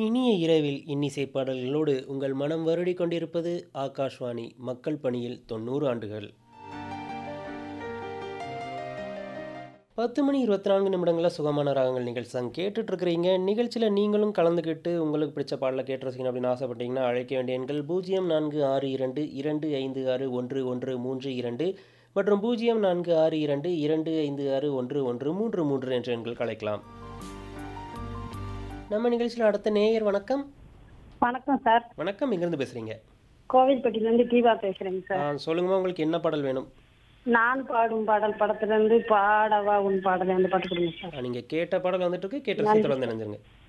இனிய இரவில் இன்னிசை பாடல்களோடு உங்கள் மனம் வருடிக் கொண்டிருப்பது ஆகாஷ்வாணி மக்கள் பணியில் தொண்ணூறு ஆண்டுகள் பத்து மணி இருபத்தி நான்கு நிமிடங்களில் சுகமான ராகங்கள் நிகழ்ச்சி தான் கேட்டுட்டு இருக்கிறீங்க நிகழ்ச்சியில் நீங்களும் கலந்துக்கிட்டு உங்களுக்கு பிடிச்ச பாடலை கேட்டு ரசிக்கணும் அப்படின்னு ஆசைப்பட்டீங்கன்னா அழைக்க வேண்டிய எண்கள் பூஜ்ஜியம் நான்கு ஆறு இரண்டு இரண்டு ஐந்து ஆறு ஒன்று ஒன்று மூன்று இரண்டு மற்றும் பூஜ்ஜியம் நான்கு ஆறு இரண்டு இரண்டு ஐந்து ஆறு ஒன்று ஒன்று மூன்று மூன்று என்ற எண்கள் கலைக்கலாம் நம்ம நிகழ்ச்சியில் அடுத்த நேயர் வணக்கம் வணக்கம் சார் வணக்கம் எங்கேருந்து பேசுகிறீங்க கோவில்பட்டியிலேருந்து தீபா பேசுறேங்க சார் சொல்லுங்கம்மா உங்களுக்கு என்ன பாடல் வேணும் நான் பாடும் பாடல் படத்துல இருந்து பாடவா உன் பாடல் அந்த பாட்டு கொடுங்க சார் நீங்கள் கேட்ட பாடல் வந்துட்டு இருக்கு கேட்ட விஷயத்தில் வந்து நினைஞ்சிருங்க